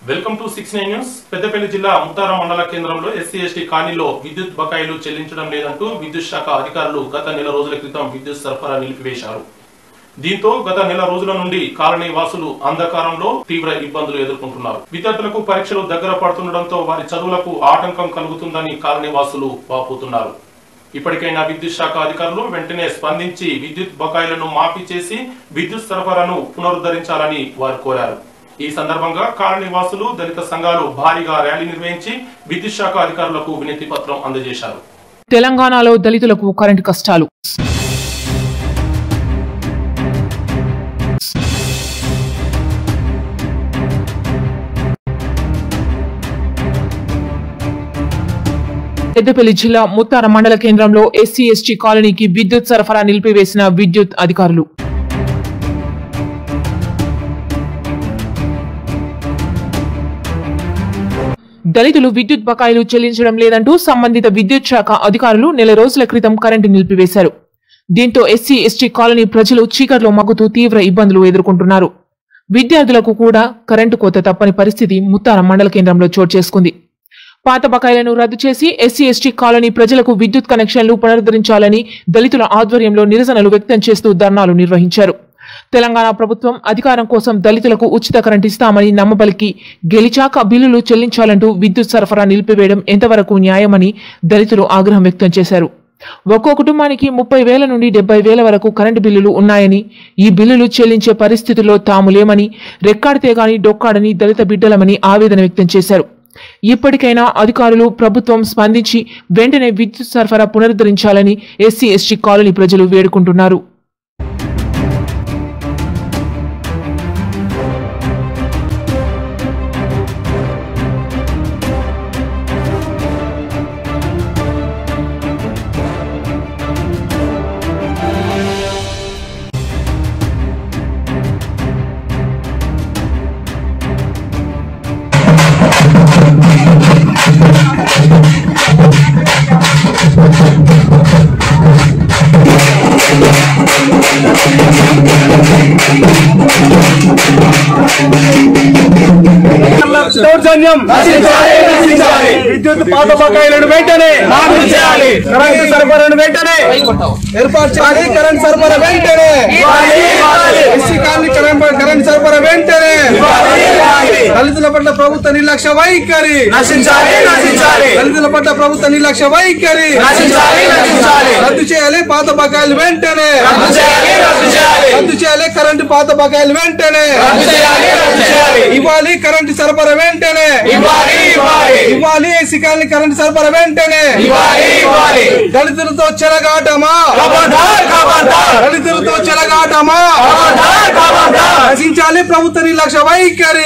Welcome to six nine news Peddapalli జిల్లా ముత్తారం మండల కేంద్రంలో ఎస్సీ ఎస్టీ కాలనీలో విద్యుత్ బకాయిలు చెల్లించడం లేదంటూ విద్యుత్ శాఖ అధికారులు గత నెల రోజుల క్రితం విద్యుత్ సరఫరా నిలిపివేశారు దీంతో గత నెల రోజుల నుండి కాలనీ వాసులు అంధకారంలో తీవ్ర ఇబ్బందులు ఎదుర్కొంటున్నారు విద్యార్థులకు పరీక్షలు దగ్గర పడుతుండటంతో వారి చదువులకు ఆటంకం కలుగుతుందని కాలనీ వాసులు వాపోతున్నారు ఇప్పటికైనా విద్యుత్ శాఖ అధికారులు వెంటనే స్పందించి విద్యుత్ బకాయిలను మాఫీ చేసి విద్యుత్ సరఫరాను పునరుద్ధరించాలని వారు కోరారు ఈ సందర్భంగా కాలనీ వాసులు దళిత సంఘాలు భారీగా ర్యాలీ నిర్వహించి విద్యుత్ శాఖ అధికారులకు వినతి పత్రం అందజేశారు తెలంగాణలో దళితులకు కరెంటు కష్టాలు పెద్దపల్లి జిల్లా ముత్తార మండల కేంద్రంలో ఎస్సీ ఎస్టీ కాలనీకి విద్యుత్ సరఫరా నిలిపివేసిన విద్యుత్ అధికారులు దళితులు విద్యుత్ బకాయిలు చెల్లించడం లేదంటూ సంబంధిత విద్యుత్ శాఖ అధికారులు నెల రోజుల క్రితం కరెంటు నిలిపివేశారు దీంతో ఎస్సీ ఎస్టీ కాలనీ ప్రజలు చీకట్లో మగ్గుతూ తీవ్ర ఇబ్బందులు ఎదుర్కొంటున్నారు విద్యార్థులకు కూడా కరెంటు కోత తప్పని పరిస్థితి ముత్తార మండల కేంద్రంలో చోటు చేసుకుంది పాత బకాయిలను రద్దు చేసి ఎస్సీ ఎస్టీ కాలనీ ప్రజలకు విద్యుత్ కనెక్షన్లు పునరుద్ధరించాలని దళితుల ఆధ్వర్యంలో నిరసనలు వ్యక్తం చేస్తూ ధర్నాలు నిర్వహించారు తెలంగాణ ప్రభుత్వం అధికారం కోసం దళితులకు ఉచిత కరెంట్ ఇస్తామని నమ్మబలికి గెలిచాక బిల్లులు చెల్లించాలంటూ విద్యుత్ సరఫరా నిలిపివేయడం ఎంతవరకు న్యాయమని దళితులు ఆగ్రహం వ్యక్తం చేశారు ఒక్కో కుటుంబానికి ముప్పై వేల నుండి డెబ్బై వేల వరకు కరెంటు బిల్లులు ఉన్నాయని ఈ బిల్లులు చెల్లించే పరిస్థితుల్లో తాము లేమని రెక్కాడితే గాని డొక్కాడని దళిత బిడ్డలమని ఆవేదన వ్యక్తం చేశారు ఇప్పటికైనా అధికారులు ప్రభుత్వం స్పందించి వెంటనే విద్యుత్ సరఫరా పునరుద్ధరించాలని ఎస్సీ ఎస్టీ కాలనీ ప్రజలు వేడుకుంటున్నారు దౌర్జన్యం విద్యుత్ పాత బకాయిలను వెంటనే కరెంటు సరఫరాను వెంటనే ఏర్పాటు చేయాలి కరెంట్ సరఫరా వెంటనే ఎస్సీ కాలనీ కరెంట్ కరెంట్ సరఫరా వెంటనే దళితుల పట్ల ప్రభుత్వ నిర్లక్ష్య వైఖరి దళితుల పట్ల ప్రభుత్వ నిర్లక్ష్య వైఖరి రద్దు చేయాలి పాత బకాయిలు వెంటనే రద్దు చేయాలి కరెంటు పాత బకాయిలు వెంటనే ఇవ్వాలి కరెంటు సరఫరా వెంటనే ఇవ్వాలి ఏసీ కాలనీ కరెంటు సరఫరా వెంటనే దళితులతో చెలగాటమా దళితులతో చెలగాటమా నశించాలి ప్రభుత్వ నిర్లక్ష్య వైఖరి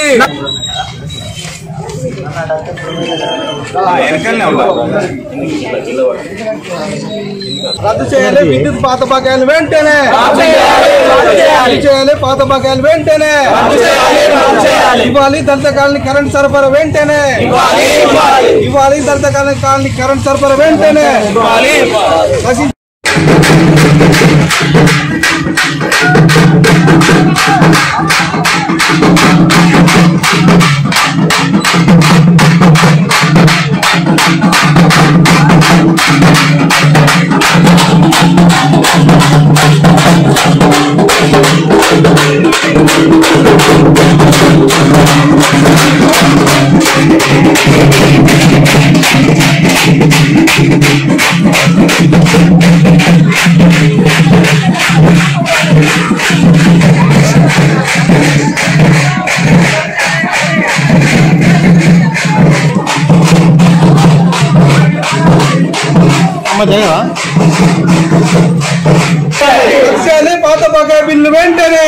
రద్దు చేయాలి విద్యుత్ పాత బకాయిలు వెంటనే రద్దు చేయాలి పాత బకాయిలు వెంటనే ఇవ్వాలి దళిత కాలనీ కరెంట్ సరఫరా వెంటనే ఇవ్వాలి దళిత కాలనీ కాలనీ కరెంట్ సరఫరా వెంటనే నశించాలి చేయాలి పాత బకాయి బిల్లు వెంటనే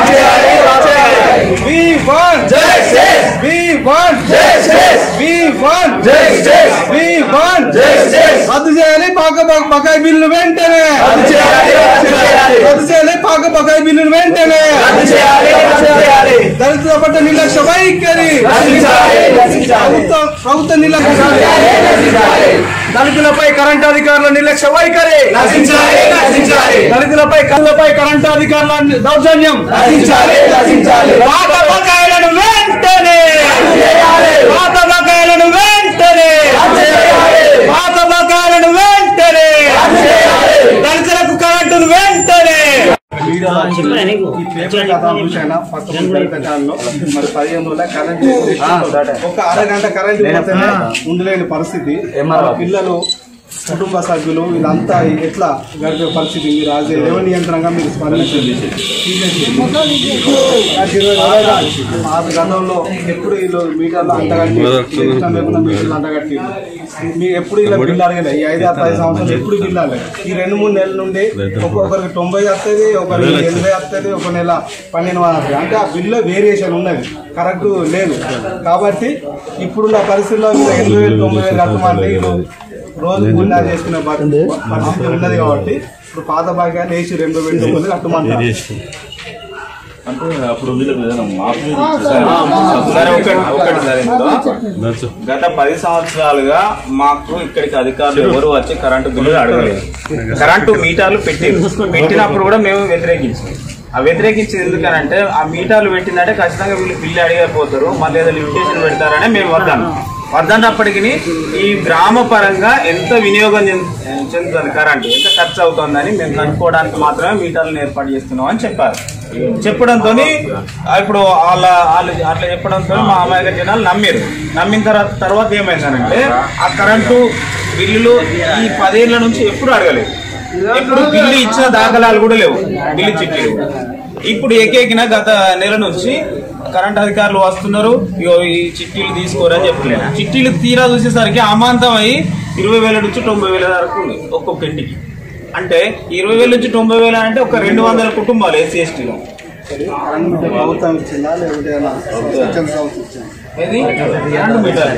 We want justice. We want justice. We want justice. We want justice. రద్దు చేయాలి పాక బ- బకాయి బిల్లు వెంటనే రద్దు చేయాలి పాక బకాయి బిల్లు వెంటనే దళితుల పట్ల నిర్లక్ష్య వైఖరి ప్రభుత్వ ప్రభుత్వ నిర్లక్ష్య దళితులపై కరెంట్ అధికారుల నిర్లక్ష్య వైఖరి దళితులపై కళ్ళపై కరెంట్ అధికారుల దౌర్జన్యం పాత బకాయిలను వెంటనే ఈ పేపర్ కథ చూసానా పక్క పెట్టాలో మరి పదిహేను రోజుల కరెంట్ ఒక అరగంట కరెంట్ పోతేనే ఉండలేని పరిస్థితి వాళ్ళ పిల్లలు కుటుంబ సభ్యులు వీళ్ళంతా ఎట్లా గడిపే పరిస్థితి మీరు యాజ్ ఏ రెవెన్యూ యంత్రంగా మీరు స్పందించండి పాత గతంలో ఎప్పుడు వీళ్ళు మీటర్లు అంటగట్టి ఇష్టం లేకుండా మీటర్లు అంటగట్టి మీరు ఎప్పుడు ఇలా బిల్లు అడగలేదు ఈ ఐదు ఆరు పది సంవత్సరాలు ఎప్పుడు బిల్లు అడగలేదు ఈ రెండు మూడు నెలల నుండి ఒక్కొక్కరికి తొంభై వస్తుంది ఒకరికి ఎనభై వస్తుంది ఒక నెల పన్నెండు వందలు వస్తుంది అంటే ఆ బిల్లు వేరియేషన్ ఉన్నది కరెక్ట్ లేదు కాబట్టి ఇప్పుడున్న పరిస్థితుల్లో మీరు ఎనభై వేలు తొంభై వేలు కట్టమంటే వీళ్ళు రోజు గుండా చేసుకునే పరి- పరిస్థితి ఉన్నది కాబట్టి ఇప్పుడు పాత భాగ్యాన్ని వేసి రెండు వేలు తొమ్మిది వేలు కట్టమంటారు అంటే అప్పుడు వీళ్ళకి ఏదైనా మాఫీ సరే ఒకటి ఒకటి సార్ ఇందులో గత పది సంవత్సరాలుగా మాకు ఇక్కడికి అధికారులు ఎవరు వచ్చి కరెంటు బిల్లులు అడగలేదు కరెంటు మీటర్లు పెట్టి పెట్టినప్పుడు కూడా మేము వ్యతిరేకించాం ఆ వ్యతిరేకించేది ఎందుకనంటే ఆ మీటర్లు పెట్టిందంటే ఖచ్చితంగా వీళ్ళు బిల్లు అడిగకపోతారు మళ్ళీ ఏదో లిమిటేషన్ పెడతారని మేము వద్దాను వద్దన్నప్పటికీ ఈ గ్రామ పరంగా ఎంత వినియోగం చెందు- చెందుతుంది కరెంట్ ఎంత ఖర్చు అవుతుందని మేము కనుక్కోవడానికి మాత్రమే మీటర్లను ఏర్పాటు చేస్తున్నాం అని చెప్పారు చెప్పడంతో ఇప్పుడు వాళ్ళ వాళ్ళు అట్లా చెప్పడంతో మా అమాయక జనాలు నమ్మారు నమ్మిన తర్వాత తర్వాత ఏమైందనంటే ఆ కరెంటు బిల్లులు ఈ పదేళ్ల నుంచి ఎప్పుడు అడగలేదు ఎప్పుడు బిల్లు ఇచ్చిన దాఖలాలు కూడా లేవు బిల్లు చిట్టీలు ఇప్పుడు ఏకేకిన గత నెల నుంచి కరెంట్ అధికారులు వస్తున్నారు ఇగో ఈ చిట్టీలు తీసుకోరని చెప్పలేదు చిట్టీలు తీరా చూసేసరికి అమాంతం అయ్యి ఇరవై వేల నుంచి తొంభై వేల వరకు ఉంది ఒక్కొక్క ఇంటికి అంటే ఇరవై వేల నుంచి తొంభై వేల అంటే ఒక రెండు వందల కుటుంబాలు ఎస్సీ ఎస్టీలో కరెంట్ ప్రభుత్వం ఇచ్చిందా లేకపోతే ఏమైనా స్వచ్ఛంద సంస్థ ఇచ్చిందా ఏది కరెంటు మీటర్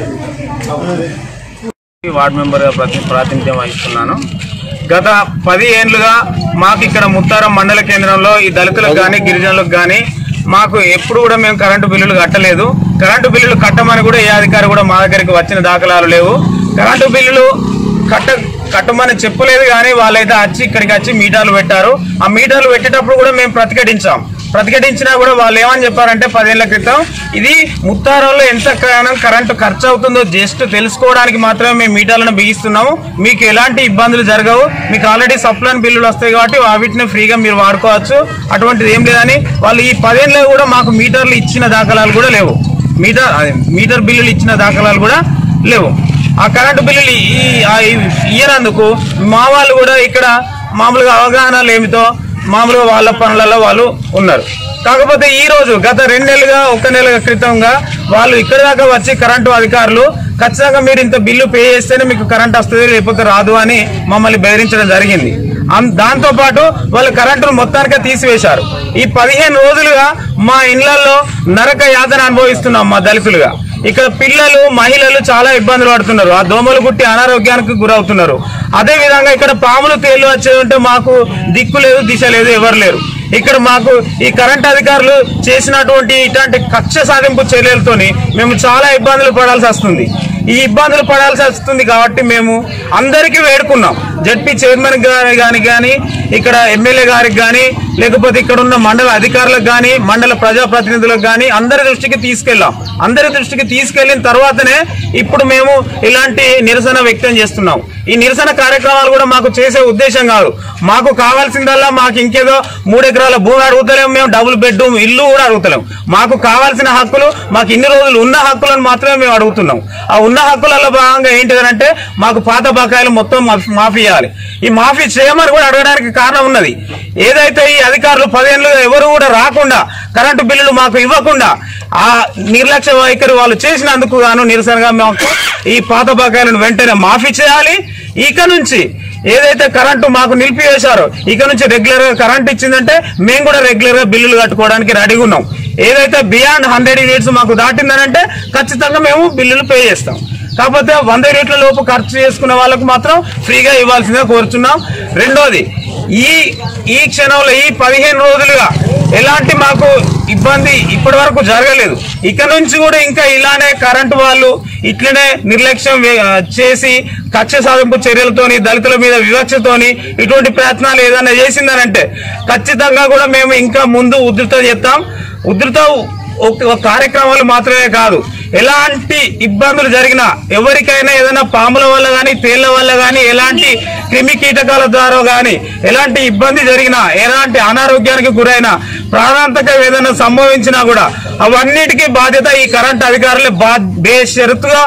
వార్డ్ మెంబర్గా ప్రతి ప్రాతినిధ్యం వహిస్తున్నాను గత పది ఏండ్లుగా మాకు ఇక్కడ ముత్తారం మండల కేంద్రంలో ఈ దళితులకు కానీ గిరిజనులకు కానీ మాకు ఎప్పుడు కూడా మేము కరెంటు బిల్లులు కట్టలేదు కరెంటు బిల్లులు కట్టమని కూడా ఏ అధికారి కూడా మా దగ్గరికి వచ్చిన దాఖలాలు లేవు కరెంటు బిల్లులు కట్ట కట్టమని చెప్పలేదు కానీ వాళ్ళైతే వచ్చి ఇక్కడికి వచ్చి మీటర్లు పెట్టారు ఆ మీటర్లు పెట్టేటప్పుడు కూడా మేము ప్రతిఘటించాం ప్రతిఘటించినా కూడా వాళ్ళు ఏమని చెప్పారంటే పదేళ్ల క్రితం ఇది ముత్తారంలో ఎంత కాలం కరెంటు ఖర్చు అవుతుందో జస్ట్ తెలుసుకోవడానికి మాత్రమే మేము మీటర్లను బిగిస్తున్నాము మీకు ఎలాంటి ఇబ్బందులు జరగవు మీకు ఆల్రెడీ సప్లైన్ బిల్లులు వస్తాయి కాబట్టి వాటిని ఫ్రీగా మీరు వాడుకోవచ్చు అటువంటిది ఏం లేదని వాళ్ళు ఈ పదేళ్ళలో కూడా మాకు మీటర్లు ఇచ్చిన దాఖలాలు కూడా లేవు మీటర్ అదే, మీటర్ బిల్లులు ఇచ్చిన దాఖలాలు కూడా లేవు ఆ కరెంటు బిల్లులు ఈ- ఆ ఇ- ఇయ్యనందుకు మా వాళ్ళు కూడా ఇక్కడ మామూలుగా అవగాహన లేమితో మామూలుగా వాళ్ళ పనులలో వాళ్ళు ఉన్నారు కాకపోతే ఈ రోజు గత రెండు నెలలుగా ఒక నెల క్రితంగా వాళ్ళు ఇక్కడ దాకా వచ్చి కరెంటు అధికారులు ఖచ్చితంగా మీరు ఇంత బిల్లు పే చేస్తేనే మీకు కరెంట్ వస్తుంది లేకపోతే రాదు అని మమ్మల్ని బెదిరించడం జరిగింది అం- దాంతో పాటు వాళ్ళు కరెంటును మొత్తానికే తీసివేశారు ఈ పదిహేను రోజులుగా మా ఇళ్లలో నరక యాతన అనుభవిస్తున్నాం మా దళితులుగా ఇక్కడ పిల్లలు మహిళలు చాలా ఇబ్బందులు పడుతున్నారు ఆ దోమలు కుట్టి అనారోగ్యానికి గురవుతున్నారు అదే విధంగా ఇక్కడ పాములు తేళ్లు వచ్చేది ఉంటే మాకు దిక్కు లేదు దిశ లేదు ఎవరు లేరు ఇక్కడ మాకు ఈ కరెంట్ అధికారులు చేసినటువంటి ఇట్లాంటి కక్ష సాధింపు చర్యలతోని మేము చాలా ఇబ్బందులు పడాల్సి వస్తుంది ఈ ఇబ్బందులు పడాల్సి వస్తుంది కాబట్టి మేము అందరికీ వేడుకున్నాం జడ్పీ చైర్మన్ గారి కానీ కానీ ఇక్కడ ఎమ్మెల్యే గారికి కానీ లేకపోతే ఇక్కడ ఉన్న మండల అధికారులకు కానీ మండల ప్రజాప్రతినిధులకు కానీ అందరి దృష్టికి తీసుకెళ్ళాం అందరి దృష్టికి తీసుకెళ్లిన తర్వాతనే ఇప్పుడు మేము ఇలాంటి నిరసన వ్యక్తం చేస్తున్నాం ఈ నిరసన కార్యక్రమాలు కూడా మాకు చేసే ఉద్దేశం కాదు మాకు కావాల్సిందల్లా మాకు ఇంకేదో మూడు ఎకరాల భూమి అడుగుతలేము మేము డబుల్ బెడ్రూమ్ ఇల్లు కూడా అడుగుతలేం మాకు కావాల్సిన హక్కులు మాకు ఇన్ని రోజులు ఉన్న హక్కులను మాత్రమే మేము అడుగుతున్నాం ఆ ఉన్న హక్కులలో భాగంగా ఏంటిదనంటే మాకు పాత బకాయిలు మొత్తం మాఫీ- మాఫీ చేయాలి ఈ మాఫీ చేయమని కూడా అడగడానికి కారణం ఉన్నది ఏదైతే ఈ అధికారులు పదేళ్ళుగా ఎవరు కూడా రాకుండా కరెంటు బిల్లులు మాకు ఇవ్వకుండా ఆ నిర్లక్ష్య వైఖరి వాళ్ళు చేసినందుకు గాను నిరసనగా మాకు ఈ పాత బకాయిలను వెంటనే మాఫీ చేయాలి ఇక నుంచి ఏదైతే కరెంటు మాకు నిలిపివేశారో ఇక నుంచి రెగ్యులర్ గా కరెంట్ ఇచ్చిందంటే మేము కూడా రెగ్యులర్ గా బిల్లులు కట్టుకోవడానికి రెడీగా ఉన్నాం ఏదైతే బియాండ్ హండ్రెడ్ యూనిట్స్ మాకు దాటిందనంటే ఖచ్చితంగా మేము బిల్లులు పే చేస్తాం కాకపోతే వంద యూనిట్ల లోపు ఖర్చు చేసుకున్న వాళ్ళకు మాత్రం ఫ్రీగా ఇవ్వాల్సిందిగా కోరుచున్నాం రెండోది ఈ ఈ క్షణంలో ఈ పదిహేను రోజులుగా ఎలాంటి మాకు ఇబ్బంది ఇప్పటి వరకు జరగలేదు ఇక నుంచి కూడా ఇంకా ఇలానే కరెంటు వాళ్ళు ఇట్లనే నిర్లక్ష్యం వే- ఆ, చేసి కక్ష సాధింపు చర్యలతోని దళితుల మీద వివక్షతోని ఇటువంటి ప్రయత్నాలు ఏదైనా చేసిందనంటే ఖచ్చితంగా కూడా మేము ఇంకా ముందు ఉధృత చేస్తాం ఉధృత ఒక ఒక కార్యక్రమాలు మాత్రమే కాదు ఎలాంటి ఇబ్బందులు జరిగినా ఎవరికైనా ఏదైనా పాముల వల్ల కానీ తేళ్ల వల్ల కానీ ఎలాంటి క్రిమి కీటకాల ద్వారా కానీ ఎలాంటి ఇబ్బంది జరిగినా ఎలాంటి అనారోగ్యానికి గురైనా ప్రాణాంతక ఏదైనా సంభవించినా కూడా అవన్నిటికీ బాధ్యత ఈ కరెంట్ అధికారులే బా బేషరతుగా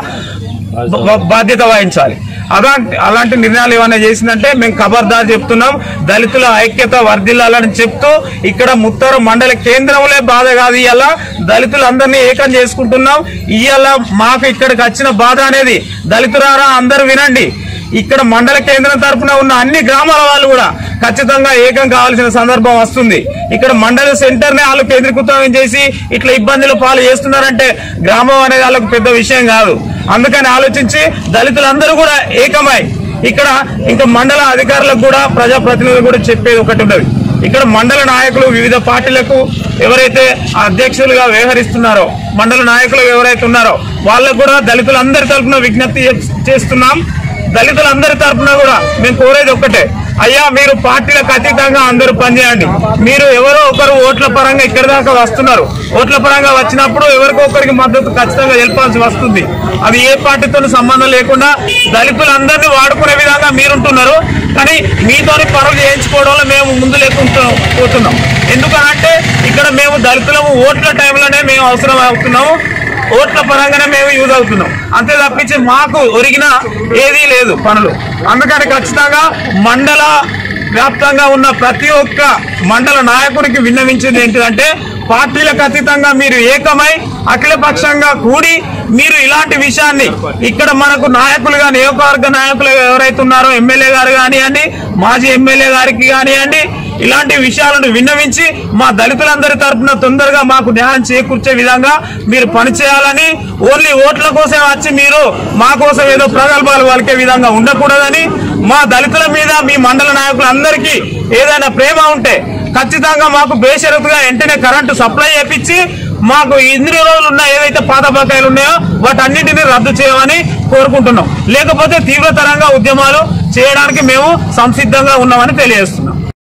బా- బాధ్యత వహించాలి అలాంటి అలాంటి నిర్ణయాలు ఏమైనా చేసిందంటే మేము ఖబర్దార్ చెప్తున్నాం దళితుల ఐక్యత వర్ధిల్లాలని చెప్తూ ఇక్కడ ముత్తర మండల కేంద్రంలో బాధ కాదు ఇవాళ దళితులందరినీ ఏకం చేసుకుంటున్నాం ఇవాళ మాకు ఇక్కడికి వచ్చిన బాధ అనేది దళితులారా అందరూ వినండి ఇక్కడ మండల కేంద్రం తరపున ఉన్న అన్ని గ్రామాల వాళ్ళు కూడా ఖచ్చితంగా ఏకం కావాల్సిన సందర్భం వస్తుంది ఇక్కడ మండల సెంటర్ నే వాళ్ళు కేంద్రీకృతం చేసి ఇట్లా ఇబ్బందులు పాలు చేస్తున్నారంటే గ్రామం అనేది వాళ్ళకు పెద్ద విషయం కాదు అందుకని ఆలోచించి దళితులందరూ కూడా ఏకమై ఇక్కడ ఇంకా మండల అధికారులకు కూడా ప్రజాప్రతినిధులు కూడా చెప్పేది ఒకటి ఉన్నది ఇక్కడ మండల నాయకులు వివిధ పార్టీలకు ఎవరైతే అధ్యక్షులుగా వ్యవహరిస్తున్నారో మండల నాయకులు ఎవరైతే ఉన్నారో వాళ్ళకు కూడా దళితులందరి తరఫున విజ్ఞప్తి చే- చేస్తున్నాం దళితులందరి తరఫున కూడా మేము కోరేది ఒక్కటే అయ్యా మీరు పార్టీలకు అతీతంగా అందరూ పనిచేయండి మీరు ఎవరో ఒకరు ఓట్ల పరంగా ఇక్కడి దాకా వస్తున్నారు ఓట్ల పరంగా వచ్చినప్పుడు ఎవరికో ఒకరికి మద్దతు ఖచ్చితంగా తెలపాల్సి వస్తుంది అది ఏ పార్టీతో సంబంధం లేకుండా దళితులందరినీ వాడుకునే విధంగా మీరుంటున్నారు కానీ మీతోని పనులు చేయించుకోవడంలో మేము ముందు లేకుండా పోతున్నాం ఎందుకనంటే ఇక్కడ మేము దళితులము ఓట్ల టైంలోనే మేము అవసరం అవుతున్నాము ఓట్ల పరంగానే మేము యూజ్ అవుతున్నాం అంతే తప్పించి మాకు ఒరిగిన ఏదీ లేదు పనులు అందుకని ఖచ్చితంగా మండల వ్యాప్తంగా ఉన్న ప్రతి ఒక్క మండల నాయకుడికి విన్నవించింది ఏంటిదంటే పార్టీలకు అతీతంగా మీరు ఏకమై అఖిలపక్షంగా కూడి మీరు ఇలాంటి విషయాన్ని ఇక్కడ మనకు నాయకులుగా నియోజకవర్గ నాయకులు ఎవరైతే ఉన్నారో ఎమ్మెల్యే గారు కానివ్వండి మాజీ ఎమ్మెల్యే గారికి కానివ్వండి ఇలాంటి విషయాలను విన్నవించి మా దళితులందరి తరపున తొందరగా మాకు న్యాయం చేకూర్చే విధంగా మీరు పనిచేయాలని ఓన్లీ ఓట్ల కోసం వచ్చి మీరు మా కోసం ఏదో ప్రగల్భాలు పలికే విధంగా ఉండకూడదని మా దళితుల మీద మీ మండల నాయకులందరికీ ఏదైనా ప్రేమ ఉంటే ఖచ్చితంగా మాకు బేషరతుగా వెంటనే కరెంటు సప్లై చేపించి మాకు ఇన్ని రోజులు ఉన్న ఏదైతే పాత బకాయిలు ఉన్నాయో వాటన్నింటినీ రద్దు చేయమని కోరుకుంటున్నాం లేకపోతే తీవ్రతరంగా ఉద్యమాలు చేయడానికి మేము సంసిద్ధంగా ఉన్నామని తెలియజేస్తున్నాం